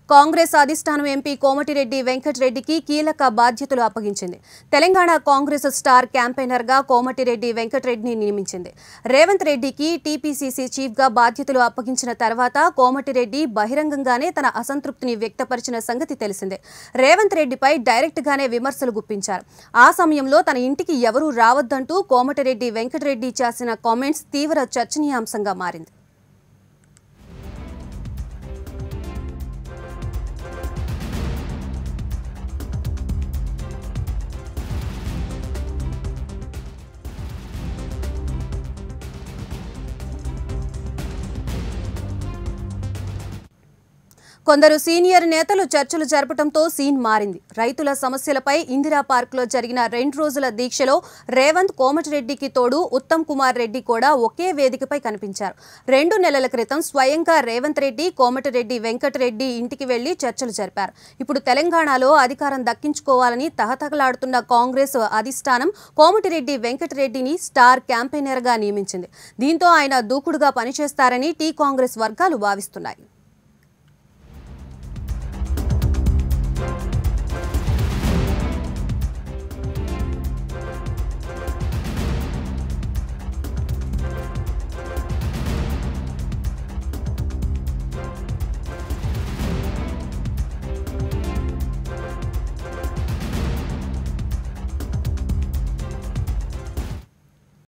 కాంగ్రెస్ అధిష్టానం ఎంపీ కోమటిరెడ్డి వెంకటరెడ్డికి కీలక బాధ్యతలు అప్పగించింది తెలంగాణ కాంగ్రెస్ స్టార్ క్యాంపెయినర్గా కోమటిరెడ్డి వెంకటరెడ్డిని నియమించింది రేవంత్ రెడ్డికి టీపీసీసీ చీఫ్గా బాధ్యతలు అప్పగించిన తర్వాత కోమటిరెడ్డి బహిరంగంగానే తన అసంతృప్తిని వ్యక్తపరిచిన సంగతి తెలిసిందే రేవంత్ రెడ్డిపై డైరెక్ట్గానే విమర్శలు గుప్పించారు ఆ సమయంలో తన ఇంటికి ఎవరూ రావద్దంటూ కోమటిరెడ్డి వెంకటరెడ్డి చేసిన కామెంట్స్ తీవ్ర చర్చనీయాంశంగా మారింది కొందరు సీనియర్ నేతలు చర్చలు జరపడంతో సీన్ మారింది రైతుల సమస్యలపై ఇందిరా పార్క్లో జరిగిన రెండు రోజుల దీక్షలో రేవంత్ కోమటిరెడ్డికి తోడు ఉత్తమ్ కుమార్ రెడ్డి కూడా ఒకే వేదికపై కనిపించారు రెండు నెలల క్రితం స్వయంగా రేవంత్ రెడ్డి కోమటిరెడ్డి వెంకటరెడ్డి ఇంటికి వెళ్లి చర్చలు జరిపారు ఇప్పుడు తెలంగాణలో అధికారం దక్కించుకోవాలని తహతహలాడుతున్న కాంగ్రెస్ అధిష్టానం కోమటిరెడ్డి వెంకటరెడ్డిని స్టార్ క్యాంపెయినర్గా నియమించింది దీంతో ఆయన దూకుడుగా పనిచేస్తారని టీ కాంగ్రెస్ వర్గాలు భావిస్తున్నాయి